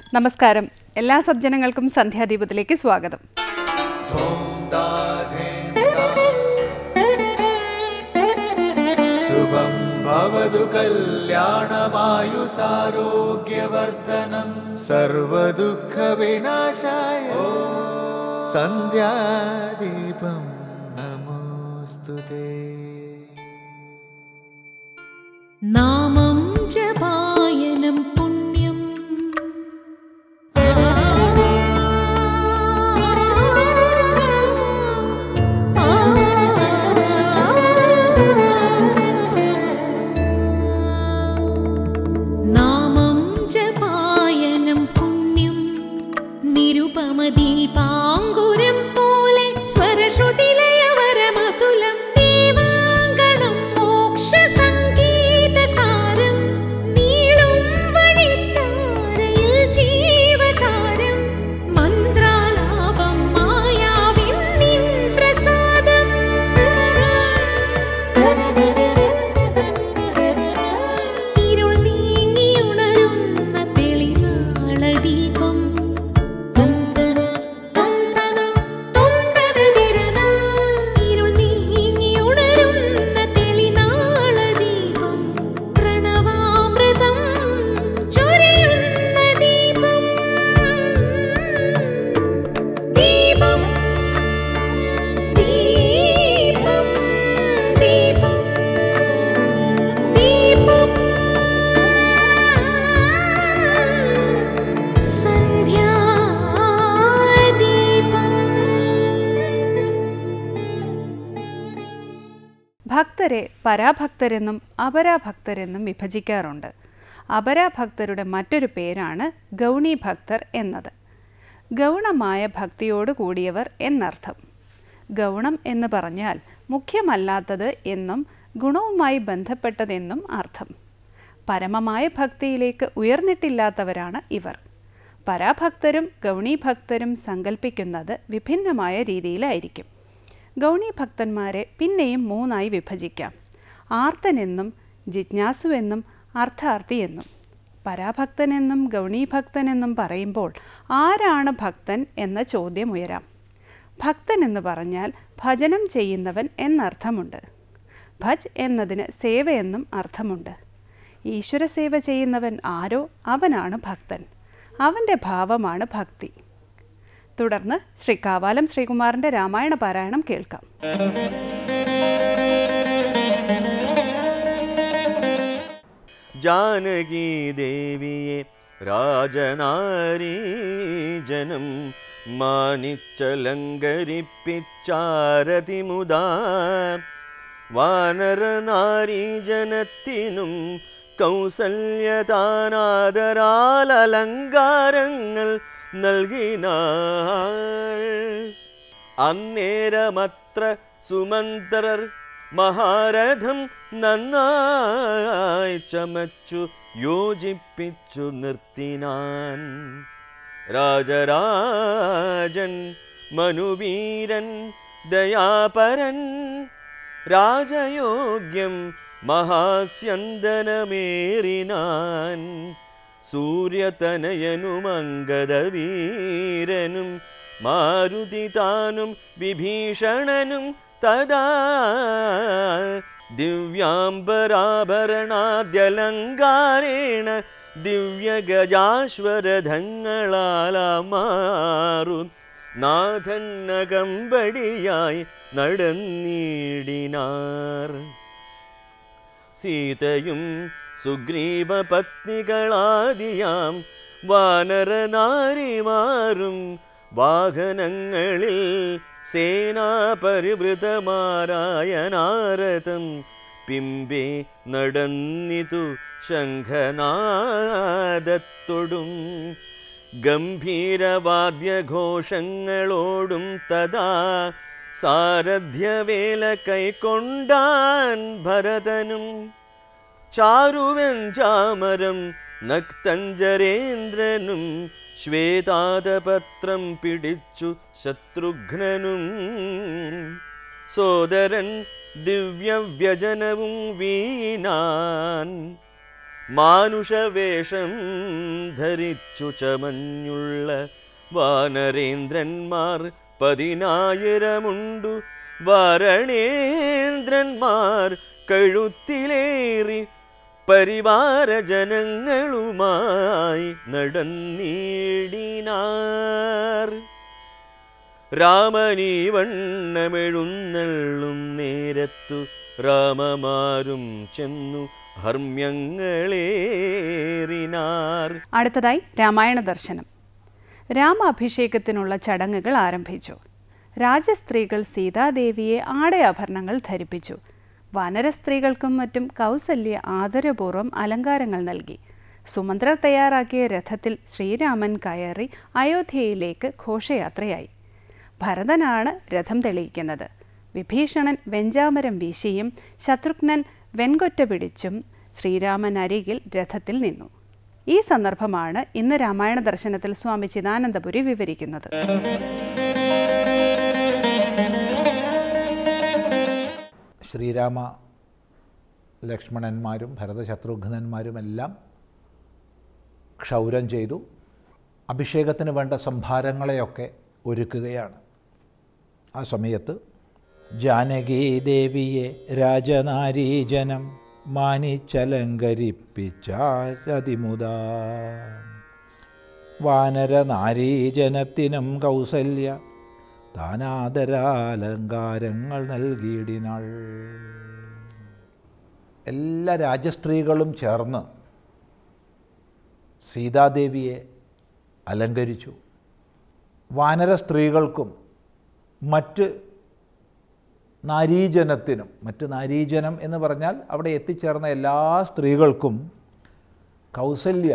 നമസ്കാരം എല്ലാ സജ്ജനങ്ങൾക്കും സന്ധ്യാദീപത്തിലേക്ക് സ്വാഗതം शुभं भवतु कल्याणमायुसारोग्यवर्धनं सर्वदुःखविनाशाय सन्ध्यादीपं नमोऽस्तु ते നാമം ജപായനം പുണ്യം നാമം ജപായനം പുണ്യം നിരുപമദീപാങ്കുരം പോലെ സ്വരശ്രുതിലയവരമതുലം ദീവാങ്കണം മോക്ഷസംഗീതസാരം നീളും വഴിത്താരയിൽ ജീവതാരം മന്ത്രാലാപം മായാവിൻ നിൻ പ്രസാദം ഇരുൾ നീങ്ങിയുണരുന്ന തെളിനാളദീപം ഇരുൾ നീങ്ങിയുണരുന്ന തെളിനാളദീപം പ്രണവാമൃതം ചൊരിയുന്ന ദീപം ദീപം ദീപം ദീപം ദീപം സന്ധ്യാദീപം ഭക്തരെ പരാഭക്തരെന്നും അപരാഭക്തരെന്നും വിഭജിക്കാറുണ്ട് അപരാഭക്തരുടെ മറ്റൊരു പേരാണ് ഗൗണി ഭക്തർ എന്നത് ഗൗണമായ ഭക്തിയോട് കൂടിയവർ എന്നർത്ഥം ഗൗണം എന്ന് പറഞ്ഞാൽ മുഖ്യമല്ലാത്തത് എന്നും ഗുണവുമായി ബന്ധപ്പെട്ടതെന്നും അർത്ഥം പരമമായ ഭക്തിയിലേക്ക് ഉയർന്നിട്ടില്ലാത്തവരാണ് ഇവർ പരാഭക്തരും ഗൗണീഭക്തരും സങ്കല്പിക്കുന്നത് വിഭിന്നമായ രീതിയിലായിരിക്കും ഗൗണീഭക്തന്മാരെ പിന്നെയും മൂന്നായി വിഭജിക്കാം ആർത്തനെന്നും ജിജ്ഞാസുവെന്നും അർത്ഥാർത്ഥി എന്നും പരാഭക്തനെന്നും ഗൗണീഭക്തനെന്നും പറയുമ്പോൾ ആരാണ് ഭക്തൻ എന്ന ചോദ്യം ഉയരാം ഭക്തൻ എന്ന് പറഞ്ഞാൽ ഭജനം ചെയ്യുന്നവൻ എന്നർത്ഥമുണ്ട് ഭജ് എന്നതിന് സേവയെന്നും അർത്ഥമുണ്ട് ഈശ്വര സേവ ചെയ്യുന്നവൻ ആരോ അവനാണ് ഭക്തൻ അവൻ്റെ ഭാവമാണ് ഭക്തി തുടർന്ന് ശ്രീ കാവാലം ശ്രീകുമാറിൻ്റെ രാമായണ പാരായണം കേൾക്കാം ജാനകീ ദേവിയെ രാജനാരീജനം മാനിച്ചലങ്കരിപ്പിച്ചാരതിമുദാ വാനരനാരീജനത്തിനും കൗസല്യതാനാദരാൽ അലങ്കാരങ്ങൾ നൽകിനാൾ അന്നേരമത്ര സുമന്ത്രർ മഹാരഥം നന്നായി ചമച്ചു യോജിപ്പിച്ചു നിർത്തിനാൻ രാജരാജൻ മനുവീരൻ ദയാപരൻ രാജയോഗ്യം മഹാസ്യന്തനമേറിനാൻ സൂര്യതനയനും അങ്കദവീരനും മാരുതി താനും വിഭീഷണനും തഥാ ദിവ്യാംബരാഭരണാദ്യലങ്കാരേണ ദിവ്യഗജാശ്വരധങ്ങളാലാമാറു നാഥന്നകമ്പടിയായി നടന്നിടിനാർ സീതയും സുഗ്രീവപത്നികളാദിയാം വാനരനാരിമാരും വാഹനങ്ങളിൽ സേനാപരിവൃതമാരായ നാരദം പിമ്പെ നടന്നിതു ശംഖനാദത്തൊടും ഗംഭീരവാദ്യഘോഷങ്ങളോടും തഥാ സാരഥ്യവേല കൈക്കൊണ്ടാൻ ഭരതനും ചാരുവെഞ്ചാമരം നക്തഞ്ചരേന്ദ്രനും ശ്വേതാതപത്രം പിടിച്ചു ശത്രുഘ്നനും സോദരൻ ദിവ്യവ്യജനവും വീണാൻ മാനുഷവേഷം ധരിച്ചു ചമഞ്ഞുള്ള വാനരേന്ദ്രന്മാർ പതിനായിരമുണ്ടു വരണേന്ദ്രന്മാർ കഴുത്തിലേറി പരിവാര ജനങ്ങളുമായി നടന്നീടിനാർ രാമനീ വണ്ണമെഴുന്നള്ളും നേരത്തു രാമമാരും ചെന്നു ഹർമ്യങ്ങളേറിനാർ അടുത്തതായി രാമായണ ദർശനം രാമാഭിഷേകത്തിനുള്ള ചടങ്ങുകൾ ആരംഭിച്ചു രാജസ്ത്രീകൾ സീതാദേവിയെ ആടയാഭരണങ്ങൾ ധരിപ്പിച്ചു വനരസ്ത്രീകൾക്കും മറ്റും കൗസല്യ ആദരപൂർവ്വം അലങ്കാരങ്ങൾ നൽകി സുമന്ത്രർ തയ്യാറാക്കിയ രഥത്തിൽ ശ്രീരാമൻ കയറി അയോധ്യയിലേക്ക് ഘോഷയാത്രയായി ഭരതനാണ് രഥം തെളിയിക്കുന്നത് വിഭീഷണൻ വെഞ്ചാമരം വീശിയും ശത്രുഘ്നൻ വെൺകൊറ്റ പിടിച്ചും ശ്രീരാമൻ അരികിൽ രഥത്തിൽ നിന്നു ഈ സന്ദർഭമാണ് ഇന്ന് രാമായണ ദർശനത്തിൽ സ്വാമി ചിദാനന്ദപുരി വിവരിക്കുന്നത് ശ്രീരാമ ലക്ഷ്മണന്മാരും ഭരതശത്രുഘ്നന്മാരുമെല്ലാം ക്ഷൗരം ചെയ്തു അഭിഷേകത്തിന് വേണ്ട സംഭാരങ്ങളെയൊക്കെ ഒരുക്കുകയാണ് ആ സമയത്ത് ജാനകീ ദേവിയെ രാജനാരീജനം മാനിച്ചലങ്കരിപ്പിച്ചാരതിമുദാ വാനരനാരീജനത്തിനും കൗസല്യ താനാദരാലങ്കാരങ്ങൾ നൽകിയിടിനാൾ എല്ലാ രാജസ്ത്രീകളും ചേർന്ന് സീതാദേവിയെ അലങ്കരിച്ചു വാനര സ്ത്രീകൾക്കും മറ്റ് നാരീജനത്തിനും മറ്റ് നാരീജനം എന്ന് പറഞ്ഞാൽ അവിടെ എത്തിച്ചേർന്ന എല്ലാ സ്ത്രീകൾക്കും കൗസല്യ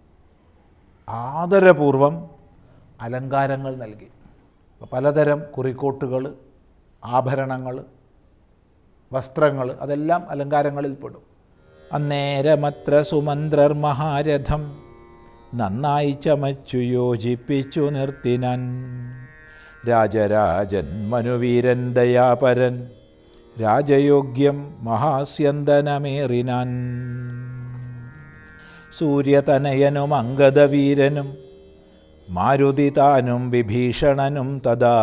ആദരപൂർവം അലങ്കാരങ്ങൾ നൽകി പലതരം കുറിക്കോട്ടുകൾ ആഭരണങ്ങൾ വസ്ത്രങ്ങൾ അതെല്ലാം അലങ്കാരങ്ങളിൽ പെടും അന്നേരമത്ര സുമന്ത്രർ മഹാരഥം നന്നായി ചമച്ചു യോജിപ്പിച്ചു നിർത്തിനാൻ രാജരാജൻ മനുവീരൻ ദയാപരൻ രാജയോഗ്യം മഹാസ്യന്തനമേറിനാൻ സൂര്യതനയനും അംഗദവീരനും മാരുതി താനും വിഭീഷണനും തഥാ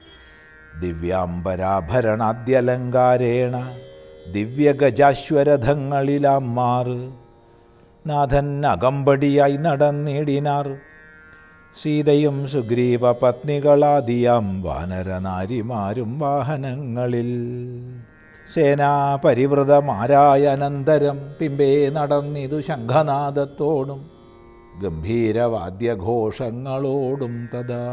ദിവ്യാംബരാഭരണാദ്യലങ്കാരേണ ദിവ്യഗജാശ്വരഥങ്ങളിലാം മാറ് നാഥൻ അകമ്പടിയായി നടന്നിടിനാർ സീതയും സുഗ്രീവ പത്നികളാദിയാം വാനരനാരിമാരും വാഹനങ്ങളിൽ സേനാപരിവൃതമാരായ അനന്തരം പിമ്പേ നടന്നിതു ശംഖനാദത്തോടും ഗംഭീരവാദ്യഘോഷങ്ങളോടും തഥാ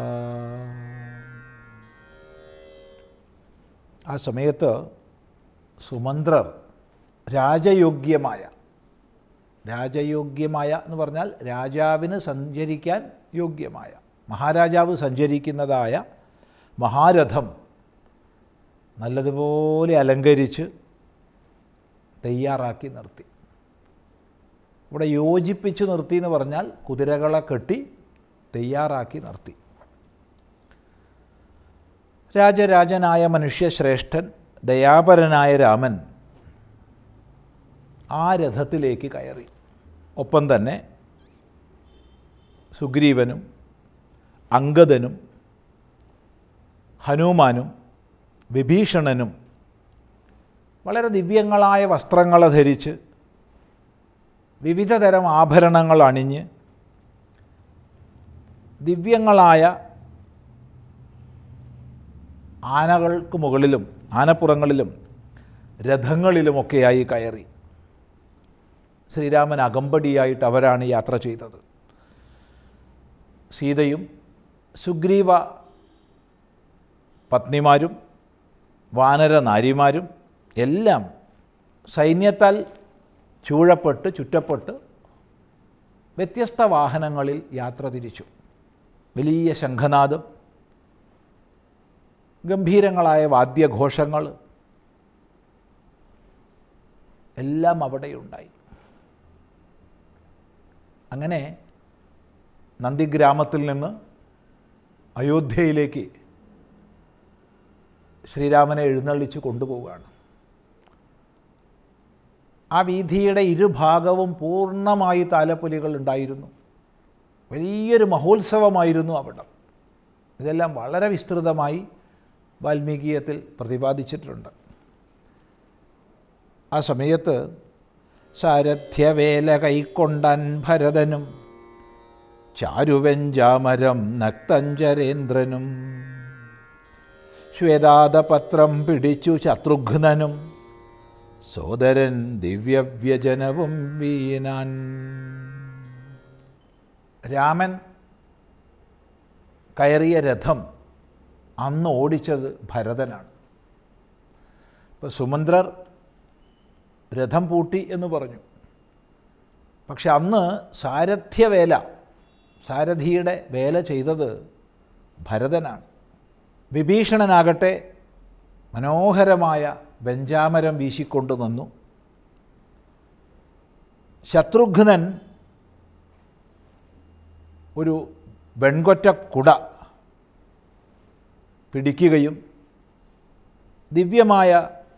ആ സമയത്ത് സുമന്ത്രർ രാജയോഗ്യമായ രാജയോഗ്യമായ എന്ന് പറഞ്ഞാൽ രാജാവിന് സഞ്ചരിക്കാൻ യോഗ്യമായ മഹാരാജാവ് സഞ്ചരിക്കുന്നതായ മഹാരഥം നല്ലതുപോലെ അലങ്കരിച്ച് തയ്യാറാക്കി നിർത്തി ഇവിടെ യോജിപ്പിച്ച് നിർത്തി എന്ന് പറഞ്ഞാൽ കുതിരകളെ കെട്ടി തയ്യാറാക്കി നിർത്തി രാജരാജനായ മനുഷ്യശ്രേഷ്ഠൻ ദയാപരനായ രാമൻ ആ രഥത്തിലേക്ക് കയറി ഒപ്പം തന്നെ സുഗ്രീവനും അങ്കദനും ഹനുമാനും വിഭീഷണനും വളരെ ദിവ്യങ്ങളായ വസ്ത്രങ്ങൾ ധരിച്ച് വിവിധ തരം ആഭരണങ്ങൾ അണിഞ്ഞ് ദിവ്യങ്ങളായ ആനകൾക്ക് മുകളിലും ആനപ്പുറങ്ങളിലും രഥങ്ങളിലുമൊക്കെയായി കയറി ശ്രീരാമൻ അകമ്പടിയായിട്ട് അവരാണ് യാത്ര ചെയ്തത് സീതയും സുഗ്രീവ പത്നിമാരും വാനര നാരിമാരും എല്ലാം സൈന്യത്താൽ ചൂഴപ്പെട്ട് ചുറ്റപ്പെട്ട് വ്യത്യസ്ത വാഹനങ്ങളിൽ യാത്ര തിരിച്ചു വലിയ ശംഖനാദം ഗംഭീരങ്ങളായ വാദ്യഘോഷങ്ങൾ എല്ലാം അവിടെയുണ്ടായി അങ്ങനെ നന്ദിഗ്രാമത്തിൽ നിന്ന് അയോധ്യയിലേക്ക് ശ്രീരാമനെ എഴുന്നള്ളിച്ച് കൊണ്ടുപോവുകയാണ് ആ വീഥിയുടെ ഇരുഭാഗവും പൂർണ്ണമായി താലപ്പൊലികൾ ഉണ്ടായിരുന്നു വലിയൊരു മഹോത്സവമായിരുന്നു അവിടം ഇതെല്ലാം വളരെ വിസ്തൃതമായി വാൽമീകീയത്തിൽ പ്രതിപാദിച്ചിട്ടുണ്ട് ആ സമയത്ത് സാരഥ്യവേല കൈക്കൊണ്ടാൻ ഭരതനും ചാരുവെഞ്ചാമരം നക്തഞ്ചരേന്ദ്രനും ശ്വേതാദപത്രം പിടിച്ചു ശത്രുഘ്നനും സോദരൻ ദിവ്യവ്യജനവും വീനാൻ രാമൻ കയറിയ രഥം അന്ന് ഓടിച്ചത് ഭരതനാണ് ഇപ്പോൾ സുമന്ത്രർ രഥം പൂട്ടി എന്ന് പറഞ്ഞു പക്ഷെ അന്ന് സാരഥ്യവേല സാരഥിയുടെ വേല ചെയ്തത് ഭരതനാണ് വിഭീഷണനാകട്ടെ മനോഹരമായ വെഞ്ചാമരം വീശിക്കൊണ്ടു നിന്നു ശത്രുഘ്നൻ ഒരു വെൺകൊറ്റ കുട പിടിക്കുകയും ദിവ്യമായ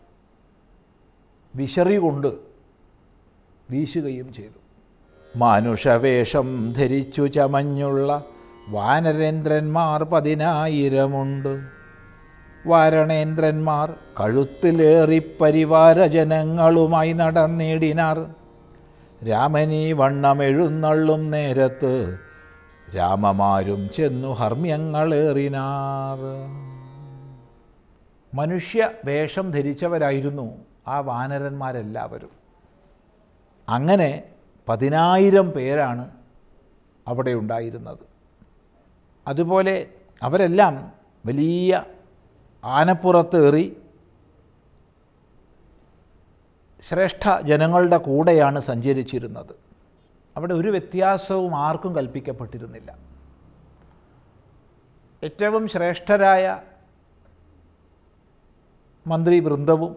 വിശറി കൊണ്ട് വീശുകയും ചെയ്തു മാനുഷവേഷം ധരിച്ചു ചമഞ്ഞുള്ള വാനരേന്ദ്രന്മാർ പതിനായിരമുണ്ട് വാരണേന്ദ്രന്മാർ കഴുത്തിലേറി പരിവാരജനങ്ങളുമായി നടന്നിടിനാർ രാമനീ വണ്ണമെഴുന്നള്ളും നേരത്ത് രാമമാരും ചെന്നു ഹർമ്മ്യങ്ങളേറിനാർ മനുഷ്യ വേഷം ധരിച്ചവരായിരുന്നു ആ വാനരന്മാരെല്ലാവരും അങ്ങനെ പതിനായിരം പേരാണ് അവിടെ ഉണ്ടായിരുന്നത് അതുപോലെ അവരെല്ലാം വലിയ ആനപ്പുറത്തേറി ശ്രേഷ്ഠ ജനങ്ങളുടെ കൂടെയാണ് സഞ്ചരിച്ചിരുന്നത് അവിടെ ഒരു വ്യത്യാസവും ആർക്കും കൽപ്പിക്കപ്പെട്ടിരുന്നില്ല ഏറ്റവും ശ്രേഷ്ഠരായ മന്ത്രി വൃന്ദവും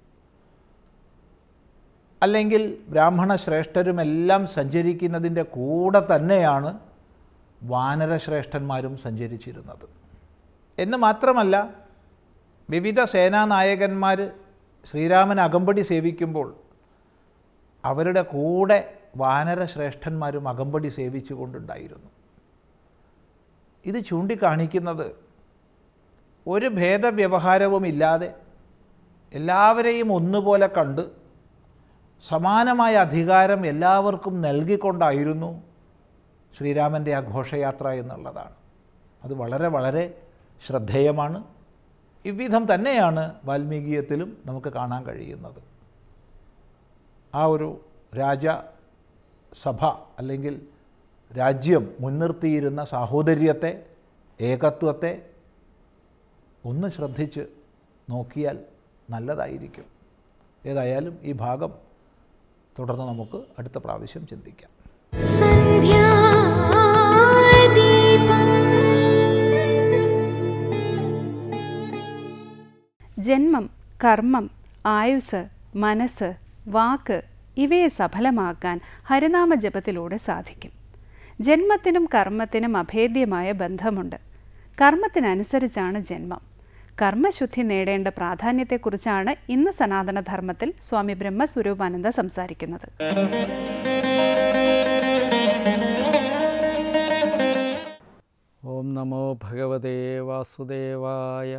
അല്ലെങ്കിൽ ബ്രാഹ്മണ ശ്രേഷ്ഠരുമെല്ലാം സഞ്ചരിക്കുന്നതിൻ്റെ കൂടെ തന്നെയാണ് വാനരശ്രേഷ്ഠന്മാരും സഞ്ചരിച്ചിരുന്നത് എന്ന് മാത്രമല്ല വിവിധ സേനാനായകന്മാർ ശ്രീരാമൻ അകമ്പടി സേവിക്കുമ്പോൾ അവരുടെ കൂടെ വാനരശ്രേഷ്ഠന്മാരും അകമ്പടി സേവിച്ചു കൊണ്ടുണ്ടായിരുന്നു ഇത് ചൂണ്ടിക്കാണിക്കുന്നത് ഒരു ഭേദവ്യവഹാരവുമില്ലാതെ എല്ലാവരെയും ഒന്നുപോലെ കണ്ട് സമാനമായ അധികാരം എല്ലാവർക്കും നൽകിക്കൊണ്ടായിരുന്നു ശ്രീരാമൻ്റെ ആ ഘോഷയാത്ര എന്നുള്ളതാണ് അത് വളരെ വളരെ ശ്രദ്ധേയമാണ് ഇவ்விധം തന്നെയാണ് വാൽമീകീയത്തിലും നമുക്ക് കാണാൻ കഴിയുന്നത് ആ ഒരു രാജസഭ അല്ലെങ്കിൽ രാജ്യം മുൻനിർത്തിയിരുന്ന സാഹോദര്യത്തെ ഏകത്വത്തെ ഒന്ന് ശ്രദ്ധിച്ച് നോക്കിയാൽ നല്ലതായിരിക്കും ഏതായാലും ഈ ഭാഗം തുടർന്ന് നമുക്ക് അടുത്ത പ്രാവശ്യം ചിന്തിക്കാം ജന്മം കർമ്മം ആയുസ് മനസ്സ് വാക്ക് ഇവയെ സഫലമാക്കാൻ ഹരിനാമ ജപത്തിലൂടെ സാധിക്കും ജന്മത്തിനും കർമ്മത്തിനും അഭേദ്യമായ ബന്ധമുണ്ട് കർമ്മത്തിനനുസരിച്ചാണ് ജന്മം കർമ്മശുദ്ധി നേടേണ്ട പ്രാധാന്യത്തെക്കുറിച്ചാണ് ഇന്ന് സനാതനധർമ്മത്തിൽ സ്വാമി ബ്രഹ്മസ്വരൂപാനന്ദ സംസാരിക്കുന്നത് ഓം നമോ ഭഗവതേ വാസുദേവായ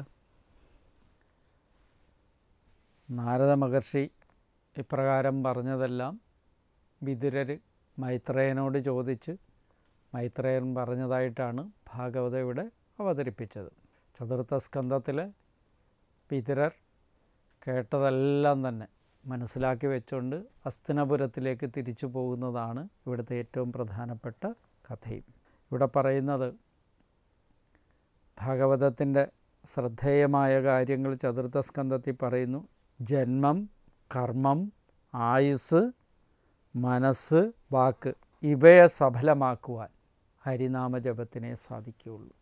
നാരദ മഹർഷി ഇപ്രകാരം പറഞ്ഞതെല്ലാം വിതുരർ മൈത്രേയനോട് ചോദിച്ച് മൈത്രേയൻ പറഞ്ഞതായിട്ടാണ് ഭാഗവത ഇവിടെ അവതരിപ്പിച്ചത് ചതുർത്ഥ സ്കന്ധത്തിൽ വിതുരർ കേട്ടതെല്ലാം തന്നെ മനസ്സിലാക്കി വെച്ചുകൊണ്ട് അസ്തിനപുരത്തിലേക്ക് തിരിച്ചു പോകുന്നതാണ് ഇവിടുത്തെ ഏറ്റവും പ്രധാനപ്പെട്ട കഥയും ഇവിടെ പറയുന്നത് ഭാഗവതത്തിൻ്റെ ശ്രദ്ധേയമായ കാര്യങ്ങൾ ചതുർത്ഥ സ്കന്ധത്തിൽ പറയുന്നു ജന്മം കർമ്മം ആയുസ് മനസ്സ് വാക്ക് ഇവയെ സഫലമാക്കുവാൻ ഹരിനാമജപത്തിനെ സാധിക്കുകയുള്ളൂ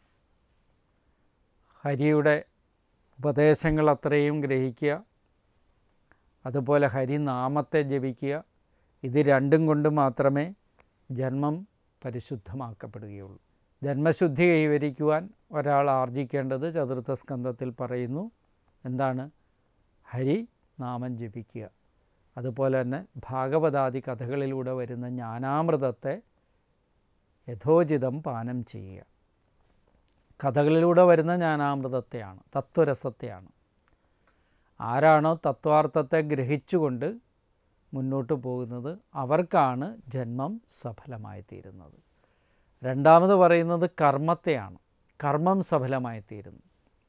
ഹരിയുടെ ഉപദേശങ്ങൾ അത്രയും ഗ്രഹിക്കുക അതുപോലെ ഹരിനാമത്തെ ജപിക്കുക ഇത് രണ്ടും കൊണ്ട് മാത്രമേ ജന്മം പരിശുദ്ധമാക്കപ്പെടുകയുള്ളൂ ജന്മശുദ്ധി കൈവരിക്കുവാൻ ഒരാൾ ആർജിക്കേണ്ടത് ചതുർത്ഥ സ്കന്ധത്തിൽ പറയുന്നു എന്താണ് ഹരി നാമം ജപിക്കുക അതുപോലെ തന്നെ ഭാഗവതാദി കഥകളിലൂടെ വരുന്ന ജ്ഞാനാമൃതത്തെ യഥോചിതം പാനം ചെയ്യുക കഥകളിലൂടെ വരുന്ന ജ്ഞാനാമൃതത്തെയാണ് തത്വരസത്തെയാണ് ആരാണോ തത്വാർത്ഥത്തെ ഗ്രഹിച്ചുകൊണ്ട് മുന്നോട്ട് പോകുന്നത് അവർക്കാണ് ജന്മം സഫലമായി തീരുന്നത് രണ്ടാമത് പറയുന്നത് കർമ്മത്തെയാണ് കർമ്മം സഫലമായി തീരുന്നു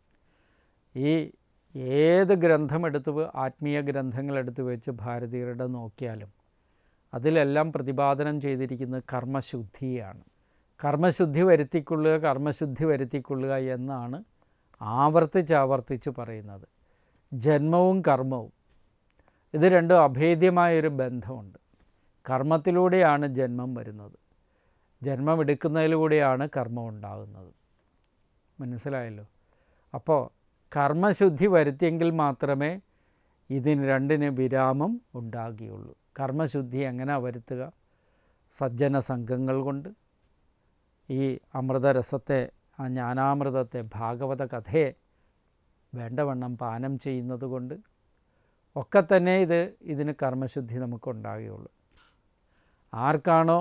ഈ ഏത് ഗ്രന്ഥം എടുത്ത് വ- ആത്മീയ ഗ്രന്ഥങ്ങൾ എടുത്ത് വെച്ച് ഭാരതീയരുടെ നോക്കിയാലും അതിലെല്ലാം പ്രതിപാദനം ചെയ്തിരിക്കുന്നത് കർമ്മശുദ്ധിയാണ് കർമ്മശുദ്ധി വരുത്തിക്കൊള്ളുക കർമ്മശുദ്ധി വരുത്തിക്കൊള്ളുക എന്നാണ് ആവർത്തിച്ച് ആവർത്തിച്ച് പറയുന്നത് ജന്മവും കർമ്മവും ഇത് രണ്ടും അഭേദ്യമായൊരു ബന്ധമുണ്ട് കർമ്മത്തിലൂടെയാണ് ജന്മം വരുന്നത് ജന്മം എടുക്കുന്നതിലൂടെയാണ് കർമ്മം ഉണ്ടാകുന്നത് മനസ്സിലായല്ലോ അപ്പോൾ കർമ്മശുദ്ധി വരുത്തിയെങ്കിൽ മാത്രമേ ഇതിന് രണ്ടിന് വിരാമം ഉണ്ടാകുകയുള്ളൂ കർമ്മശുദ്ധി എങ്ങനെ വരുത്തുക സജ്ജന സംഘങ്ങൾ കൊണ്ട് ഈ അമൃതരസത്തെ ആ ജ്ഞാനാമൃതത്തെ ഭാഗവത കഥയെ വേണ്ടവണ്ണം പാനം ചെയ്യുന്നത് കൊണ്ട് ഒക്കെ തന്നെ ഇത് ഇതിന് കർമ്മശുദ്ധി നമുക്കുണ്ടാകുകയുള്ളൂ ആർക്കാണോ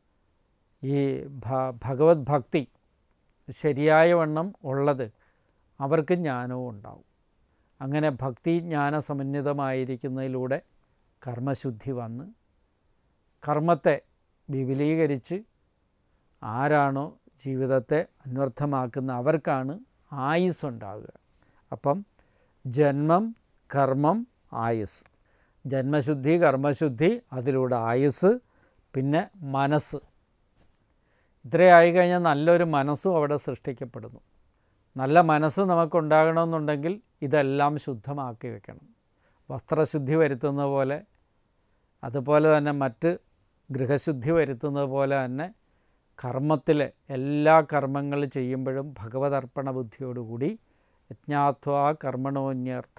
ഈ ഭ ഭഗവത് ഭക്തി ശരിയായ വണ്ണം ഉള്ളത് അവർക്ക് ജ്ഞാനവും ഉണ്ടാവും അങ്ങനെ ഭക്തി ജ്ഞാന സമന്വിതമായിരിക്കുന്നതിലൂടെ കർമ്മശുദ്ധി വന്ന് കർമ്മത്തെ വിപുലീകരിച്ച് ആരാണോ ജീവിതത്തെ അന്വർത്ഥമാക്കുന്ന അവർക്കാണ് ആയുസ് ഉണ്ടാവുക അപ്പം ജന്മം കർമ്മം ആയുസ് ജന്മശുദ്ധി കർമ്മശുദ്ധി അതിലൂടെ ആയുസ് പിന്നെ മനസ്സ് ഇത്രയായി കഴിഞ്ഞാൽ നല്ലൊരു മനസ്സും അവിടെ സൃഷ്ടിക്കപ്പെടുന്നു നല്ല മനസ്സ് നമുക്കുണ്ടാകണമെന്നുണ്ടെങ്കിൽ ഇതെല്ലാം ശുദ്ധമാക്കി വെക്കണം വസ്ത്രശുദ്ധി വരുത്തുന്ന പോലെ അതുപോലെ തന്നെ മറ്റ് ഗൃഹശുദ്ധി വരുത്തുന്നത് പോലെ തന്നെ കർമ്മത്തിൽ എല്ലാ കർമ്മങ്ങൾ ചെയ്യുമ്പോഴും ഭഗവതർപ്പണ ബുദ്ധിയോടുകൂടി യജ്ഞാത്വാ കർമ്മണോന്യർത്ഥ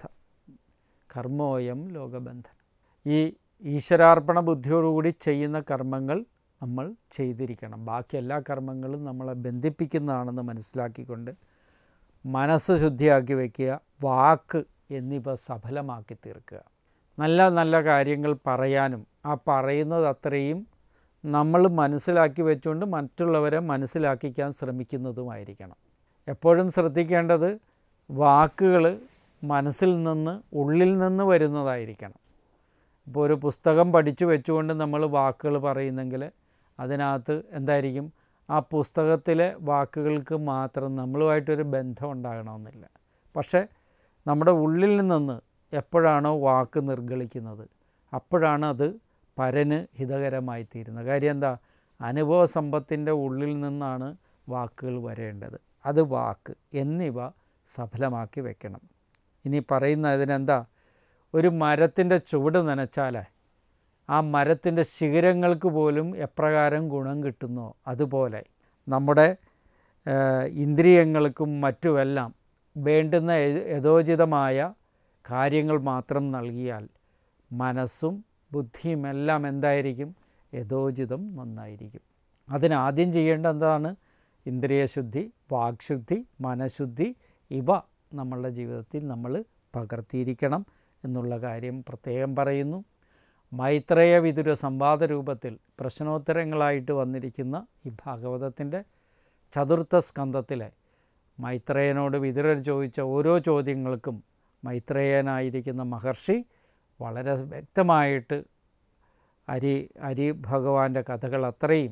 കർമ്മോയം ലോകബന്ധനം ഈ ഈശ്വരാർപ്പണ ബുദ്ധിയോടുകൂടി ചെയ്യുന്ന കർമ്മങ്ങൾ നമ്മൾ ചെയ്തിരിക്കണം ബാക്കി എല്ലാ കർമ്മങ്ങളും നമ്മളെ ബന്ധിപ്പിക്കുന്നതാണെന്ന് മനസ്സിലാക്കിക്കൊണ്ട് മനസ്സ് ശുദ്ധിയാക്കി വയ്ക്കുക വാക്ക് എന്നിവ സഫലമാക്കി തീർക്കുക നല്ല നല്ല കാര്യങ്ങൾ പറയാനും ആ പറയുന്നത് അത്രയും നമ്മൾ മനസ്സിലാക്കി വെച്ചുകൊണ്ട് മറ്റുള്ളവരെ മനസ്സിലാക്കിക്കാൻ ശ്രമിക്കുന്നതുമായിരിക്കണം എപ്പോഴും ശ്രദ്ധിക്കേണ്ടത് വാക്കുകൾ മനസ്സിൽ നിന്ന് ഉള്ളിൽ നിന്ന് വരുന്നതായിരിക്കണം ഇപ്പോൾ ഒരു പുസ്തകം പഠിച്ചു വെച്ചുകൊണ്ട് നമ്മൾ വാക്കുകൾ പറയുന്നെങ്കിൽ അതിനകത്ത് എന്തായിരിക്കും ആ പുസ്തകത്തിലെ വാക്കുകൾക്ക് മാത്രം നമ്മളുമായിട്ടൊരു ബന്ധം ഉണ്ടാകണമെന്നില്ല പക്ഷേ നമ്മുടെ ഉള്ളിൽ നിന്ന് എപ്പോഴാണോ വാക്ക് നിർഗളിക്കുന്നത് അപ്പോഴാണ് അത് പരന് ഹിതകരമായി തീരുന്നത് കാര്യം എന്താ അനുഭവ സമ്പത്തിൻ്റെ ഉള്ളിൽ നിന്നാണ് വാക്കുകൾ വരേണ്ടത് അത് വാക്ക് എന്നിവ സഫലമാക്കി വെക്കണം ഇനി പറയുന്ന ഇതിനെന്താ ഒരു മരത്തിൻ്റെ ചുവട് നനച്ചാലേ ആ മരത്തിൻ്റെ ശിഖരങ്ങൾക്ക് പോലും എപ്രകാരം ഗുണം കിട്ടുന്നോ അതുപോലെ നമ്മുടെ ഏഹ്, ഇന്ദ്രിയങ്ങൾക്കും മറ്റുമെല്ലാം വേണ്ടുന്ന യ- യഥോചിതമായ കാര്യങ്ങൾ മാത്രം നൽകിയാൽ മനസ്സും ബുദ്ധിയും എല്ലാം എന്തായിരിക്കും യഥോചിതം നന്നായിരിക്കും അതിനാദ്യം ചെയ്യേണ്ട എന്താണ് ഇന്ദ്രിയശുദ്ധി വാക്ശുദ്ധി മനഃശുദ്ധി ഇവ നമ്മളുടെ ജീവിതത്തിൽ നമ്മൾ പകർത്തിയിരിക്കണം എന്നുള്ള കാര്യം പ്രത്യേകം പറയുന്നു മൈത്രേയ വിതുര സംവാദ രൂപത്തിൽ പ്രശ്നോത്തരങ്ങളായിട്ട് വന്നിരിക്കുന്ന ഈ ഭാഗവതത്തിൻ്റെ ചതുർത്ഥ സ്കന്ധത്തിലെ മൈത്രേയനോട് വിതുരർ ചോദിച്ച ഓരോ ചോദ്യങ്ങൾക്കും മൈത്രേയനായിരിക്കുന്ന മഹർഷി വളരെ വ്യക്തമായിട്ട് അരി അരി ഭഗവാന്റെ കഥകൾ അത്രയും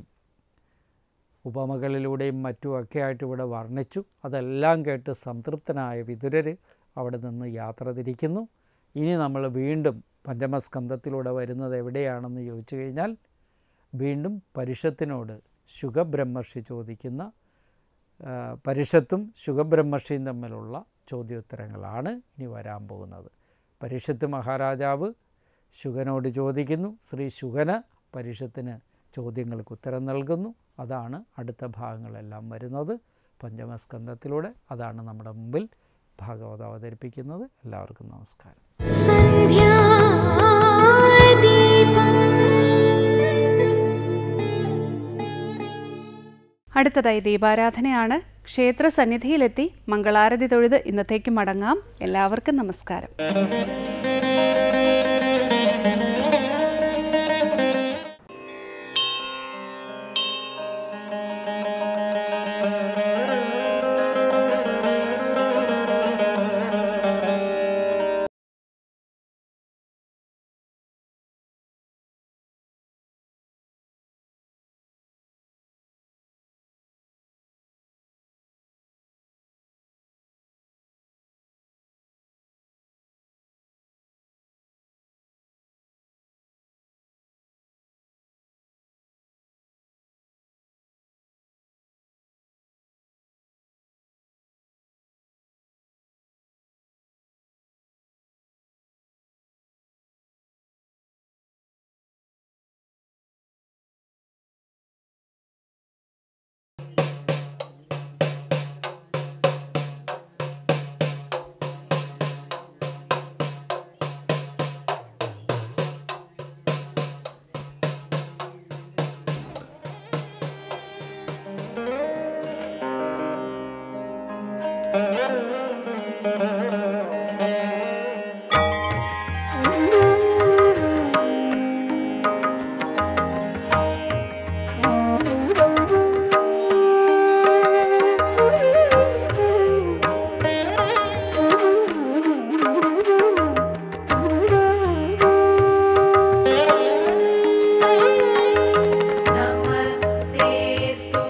ഉപമകളിലൂടെയും മറ്റുമൊക്കെ ആയിട്ട് ഇവിടെ വർണ്ണിച്ചു അതെല്ലാം കേട്ട് സംതൃപ്തനായ വിതുരർ അവിടെ നിന്ന് യാത്ര തിരിക്കുന്നു ഇനി നമ്മൾ വീണ്ടും പഞ്ചമസ്കന്ധത്തിലൂടെ വരുന്നത് എവിടെയാണെന്ന് ചോദിച്ചു കഴിഞ്ഞാൽ വീണ്ടും പരിഷത്തിനോട് ശുഖബ്രഹ്മർഷി ചോദിക്കുന്ന ആ, പരിഷത്തും ശുഖബ്രഹ്മർഷിയും തമ്മിലുള്ള ചോദ്യോത്തരങ്ങളാണ് ഇനി വരാൻ പോകുന്നത് പരിഷത്ത് മഹാരാജാവ് ശുഗനോട് ചോദിക്കുന്നു ശ്രീ ശുഗന് പരിഷത്തിന് ചോദ്യങ്ങൾക്ക് ഉത്തരം നൽകുന്നു അതാണ് അടുത്ത ഭാഗങ്ങളെല്ലാം വരുന്നത് പഞ്ചമസ്കന്ധത്തിലൂടെ അതാണ് നമ്മുടെ മുമ്പിൽ ഭാഗവതം അവതരിപ്പിക്കുന്നത് എല്ലാവർക്കും നമസ്കാരം അടുത്തതായി ദീപാരാധനയാണ് ക്ഷേത്ര സന്നിധിയിലെത്തി മംഗളാരതി തൊഴുത് ഇന്നത്തേക്ക് മടങ്ങാം എല്ലാവർക്കും നമസ്കാരം സ്തുതി